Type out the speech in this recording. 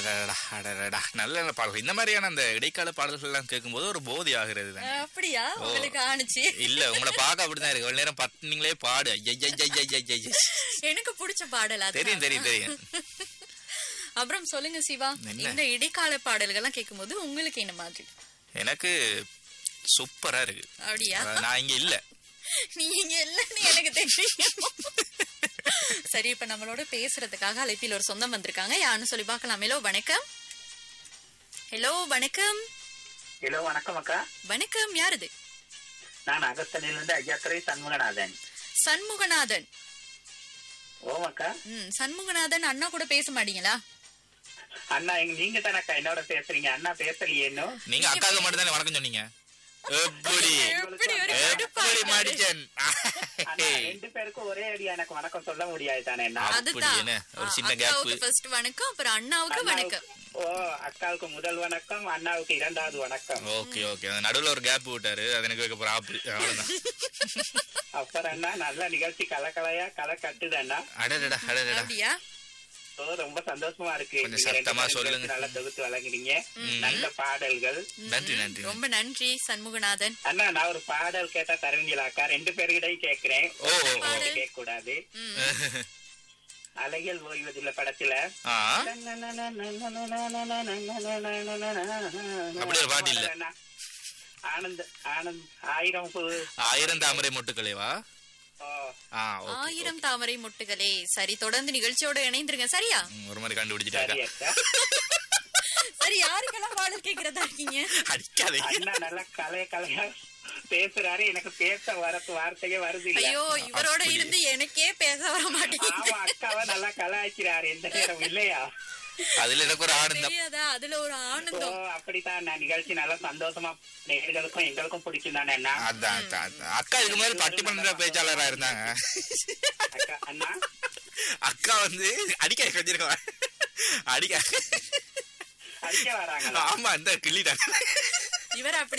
அடடடா அடடடா நல்ல நல்ல பாடல்கள் இந்த மாதிரியான அந்த இடைக்கால பாடல்கள் எல்லாம் கேட்கும்போது ஒரு போதை ஆகிறது தான் அஹ், அப்படியா உங்களுக்கு ஆணுச்சு இல்ல உங்களை பார்க்க அப்படிதான் இருக்கு இவ்வளவு நேரம் பட்டுனீங்களே பாடு ஐயையையையையையை. எனக்கு பிடிச்ச பாடல் அது தெரியும் தெரியும் தெரியும் அப்புறம் சொல்லுங்க சிவா என்ன? இந்த இடைக்கால பாடல்கள்லாம் கேட்கும்போது உங்களுக்கு என்ன மாதிரி எனக்கு சூப்பரா இருக்கு அப்படியா அஹ் நான் இங்க இல்ல நீங்க இல்லன்னு எனக்கு தெரியும் சரி இப்ப நம்மளோட பேசுறதுக்காக அழைப்பில் ஒரு சொந்தம் வந்திருக்காங்க யாருன்னு சொல்லி பார்க்கலாம் ஹலோ வணக்கம் ஹலோ வணக்கம் ஹலோ வணக்கம் அக்கா வணக்கம் யாருது நான் அகஸ்தனிலிருந்து ஐயாத்துறை சண்முகநாதன் சண்முகநாதன் ஓம் அக்கா ம் சண்முகநாதன் அண்ணா கூட பேச மாட்டீங்களா அண்ணா எங்க நீங்க தானே அக்கா என்னோட பேசுறீங்க அண்ணா பேசலையே இன்னும் நீங்க அக்காவுக்கு மட்டும் தானே வணக்கம் சொன்னீங்க எப்படி எப்படி ஒரு கடுப்பா எப்படி இருக்காரு. மாடிச்சன் அண்ணா ரெண்டு பேருக்கும் ஒரே அடி எனக்கு வணக்கம் சொல்ல முடியாது தானே என்ன அதுதான் என்ன? ஒரு ஆ, சின்ன gap. அக்காவுக்கு ஃபர்ஸ்ட் வணக்கம் அப்புறம் அண்ணாவுக்கு வணக்கம் ஓ அக்காவுக்கு முதல் வணக்கம் அண்ணாவுக்கு இரண்டாவது வணக்கம் ஓகே ஓகே அந்த நடுவுல ஒரு கேப் விட்டாரு அது எனக்கு வைக்க போற ஆப்பு அவ்வளவுதான் அப்புறம் அண்ணா நல்ல நிகழ்ச்சி கலக்கலையா கலை கட்டுது அண்ணா அடடடா அடடடா அப்படியா ஓ ரொம்ப சந்தோஷமா இருக்கு கொஞ்சம் நீங்க ரெண்டு சத்தமா பேரும் சொல்லுங்க. நல்லா தொகுத்து வழங்குறீங்க நல்ல பாடல்கள் நன்றி நன்றி ரொம்ப நன்றி சண்முகநாதன் அண்ணா நான் ஒரு பாடல் கேட்டா தருவீங்களாக்கா ரெண்டு பேருக்கிட்டையும் கேக்குறேன் ஓ ஓ, ஓ கேட்க கூடாது ம். அலைகள் ஓய்வதில்லை படத்துல ஆ அப்படி ஒரு பாட்டு இல்ல. ஆனந்த் ஆனந்த் ஆயிரம் பு- ஆயிரம் தாமரை மொட்டுக்களைவா ஓ, ஆ ஓகே ஆயிரம் தாமரை முட்டுகளே சரி தொடர்ந்து நிகழ்ச்சியோட இணைந்திருங்க சரியா ம், ஒரு மாதிரி கண்டுபிடிச்சிட்டாக்கா சரி அக்கா சரி யாருக்கெல்லாம் பாடல் கேக்குறதா இருக்கீங்க அடிக்காதீங்க அண்ணா நல்லா கலைய கலையா பேசுறாரு எனக்கு பேச வரத்து வார்த்தையே வருது இல்ல ஐயோ இவரோட இருந்து எனக்கே பேச வர மாட்டேங்குது ஆமா அக்காவை நல்லா கலாய்க்கிறாரு எந்த நேரம் இல்லையா அதுல எனக்கு ஒரு ஆனந்தம் தெரியாதா அதுல ஒரு ஓ ஆனந்தம் அப்படித்தான் நான் நிகழ்ச்சி நல்லா சந்தோஷமா நேர்களுக்கும் எங்களுக்கும் பிடிக்கும் தானே அண்ணா அதான் அதான், அதான். அக்கா இதுக்கு முன்னாடி பட்டிமன்ற பேச்சாளரா இருந்தாங்க அக்கா அண்ணா அக்கா வந்து அடிக்க செஞ்சிருக்காங்க அடிக்க அடிக்க வராங்களா ஆமா இந்த கிள்ளிட்டாங்க இவர் அப்படி